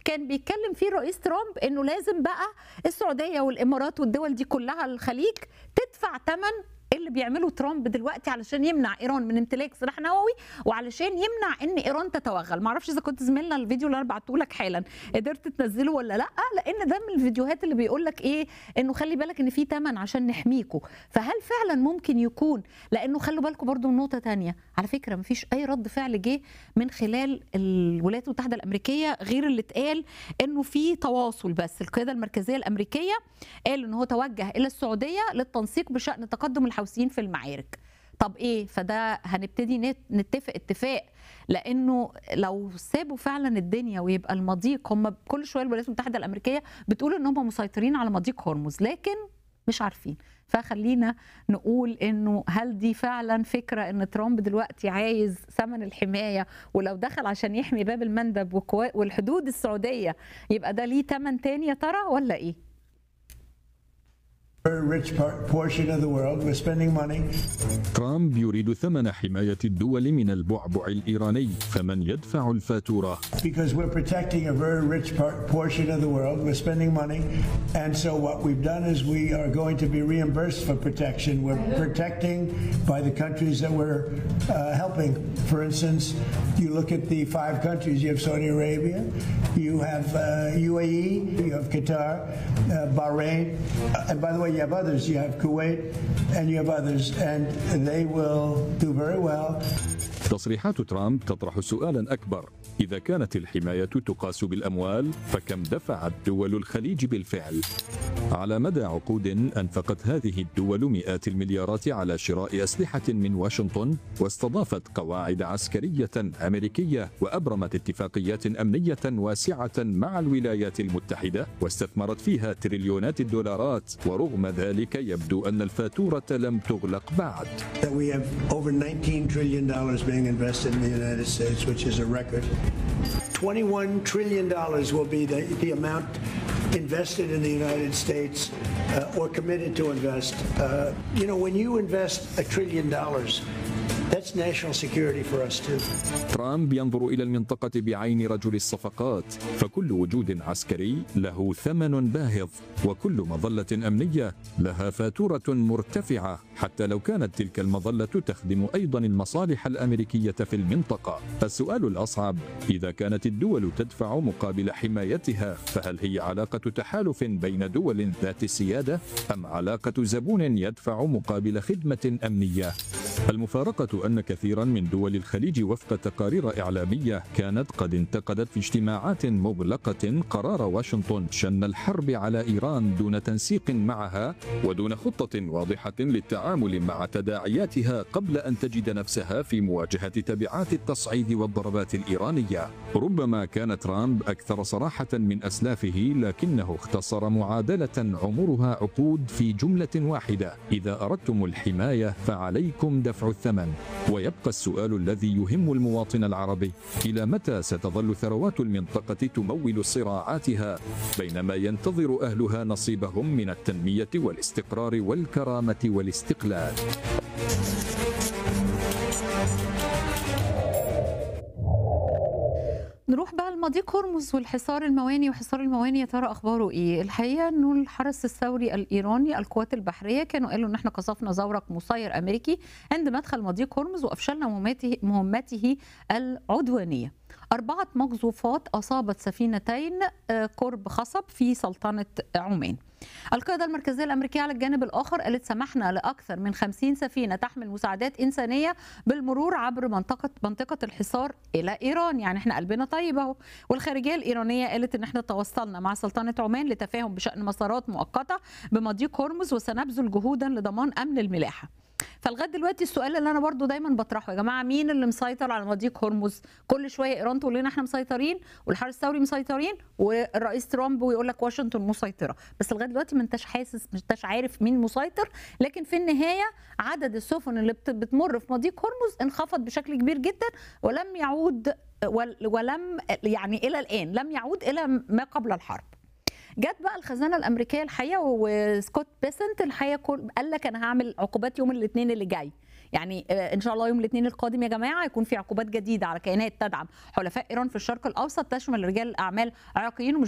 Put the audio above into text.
كان بيتكلم فيه الرئيس ترامب انه لازم بقى السعوديه والامارات والدول دي كلها الخليج تدفع ثمن اللي بيعمله ترامب دلوقتي علشان يمنع ايران من امتلاك سلاح نووي وعلشان يمنع ان ايران تتوغل ما اعرفش اذا كنت زميلنا الفيديو اللي انا بعته لك حالا قدرت تنزله ولا لا لان ده من الفيديوهات اللي بيقول لك ايه انه خلي بالك ان في ثمن عشان نحميكوا فهل فعلا ممكن يكون لانه خلوا بالكم برضو من نقطه تانية على فكره ما فيش اي رد فعل جه من خلال الولايات المتحده الامريكيه غير اللي اتقال انه في تواصل بس القياده المركزيه الامريكيه قال ان هو توجه الى السعوديه للتنسيق بشان تقدم الحوثيين في المعارك طب ايه فده هنبتدي نتفق اتفاق لانه لو سابوا فعلا الدنيا ويبقى المضيق هم كل شويه الولايات المتحده الامريكيه بتقول ان هم مسيطرين على مضيق هرمز لكن مش عارفين فخلينا نقول انه هل دي فعلا فكره ان ترامب دلوقتي عايز ثمن الحمايه ولو دخل عشان يحمي باب المندب والحدود السعوديه يبقى ده ليه ثمن تاني يا ترى ولا ايه؟ ترامب يريد ثمن حماية الدول من البعبع الإيراني فمن يدفع الفاتورة Because we're protecting a very rich part, portion of the world. We're spending money. And so what we've done is we are going to be reimbursed for protection. We're protecting by the countries that we're uh, helping. For instance, you look at the five countries. You have Saudi Arabia, you have uh, UAE, you have Qatar, uh, Bahrain. And by the way, you have others. You have Kuwait and you have others, and they will do very well. تصريحات ترامب تطرح سؤالا أكبر إذا كانت الحماية تقاس بالأموال فكم دفعت دول الخليج بالفعل؟ على مدى عقود أنفقت هذه الدول مئات المليارات على شراء أسلحة من واشنطن واستضافت قواعد عسكرية أمريكية وأبرمت اتفاقيات أمنية واسعة مع الولايات المتحدة واستثمرت فيها تريليونات الدولارات ورغم ذلك يبدو أن الفاتورة لم تغلق بعد That we have over 19 trillion dollars being invested in the United States, which is a record. 21 trillion dollars will be the, the amount invested in the United States uh, or committed to invest. Uh, you know, when you invest a trillion dollars, that's national security for us too. ترامب ينظر إلى المنطقة بعين رجل الصفقات فكل وجود عسكري له ثمن باهظ وكل مظلة أمنية لها فاتورة مرتفعة حتى لو كانت تلك المظلة تخدم أيضا المصالح الأمريكية في المنطقة السؤال الأصعب إذا كانت الدول تدفع مقابل حمايتها فهل هي علاقة تحالف بين دول ذات سيادة أم علاقة زبون يدفع مقابل خدمة أمنية المفارقة أن كثيرا من دول الخليج وفق تقارير إعلامية كانت قد انتقدت في اجتماعات مغلقة قرار واشنطن شن الحرب على إيران دون تنسيق معها ودون خطة واضحة للتعامل مع تداعياتها قبل أن تجد نفسها في مواجهة تبعات التصعيد والضربات الإيرانية ربما كان ترامب أكثر صراحة من أسلافه لكنه اختصر معادلة عمرها عقود في جملة واحدة إذا أردتم الحماية فعليكم دفع الثمن ويبقى السؤال الذي يهم المواطن العربي إلى متى ستظل ثروات المنطقة تمول صراعاتها بينما ينتظر أهلها نصيبهم من التنمية والاستقرار والكرامة والاستقلال نروح بقى لمضيق هرمز والحصار المواني وحصار المواني يا ترى اخباره ايه؟ الحقيقه انه الحرس الثوري الايراني القوات البحريه كانوا قالوا ان احنا قصفنا زورق مسير امريكي عند مدخل مضيق هرمز وافشلنا مهمته مهمته العدوانيه. أربعة مقذوفات أصابت سفينتين قرب خصب في سلطنة عمان القيادة المركزية الأمريكية على الجانب الآخر قالت سمحنا لأكثر من 50 سفينة تحمل مساعدات إنسانية بالمرور عبر منطقة منطقة الحصار إلى إيران يعني احنا قلبنا طيب أهو والخارجية الإيرانية قالت إن احنا تواصلنا مع سلطنة عمان لتفاهم بشأن مسارات مؤقتة بمضيق هرمز وسنبذل جهودا لضمان أمن الملاحة فلغايه دلوقتي السؤال اللي انا برضو دايما بطرحه يا جماعه مين اللي مسيطر على مضيق هرمز كل شويه ايران تقول لنا احنا مسيطرين والحرس الثوري مسيطرين والرئيس ترامب ويقول لك واشنطن مسيطره بس لغايه دلوقتي ما انتش حاسس ما انتش عارف مين مسيطر لكن في النهايه عدد السفن اللي بتمر في مضيق هرمز انخفض بشكل كبير جدا ولم يعود ولم يعني الى الان لم يعود الى ما قبل الحرب جت بقى الخزانه الامريكيه الحقيقه وسكوت بيسنت الحقيقه قال لك انا هعمل عقوبات يوم الاثنين اللي جاي يعني آه، ان شاء الله يوم الاثنين القادم يا جماعه هيكون في عقوبات جديده على كيانات تدعم حلفاء ايران في الشرق الاوسط تشمل رجال الاعمال عراقيين ومش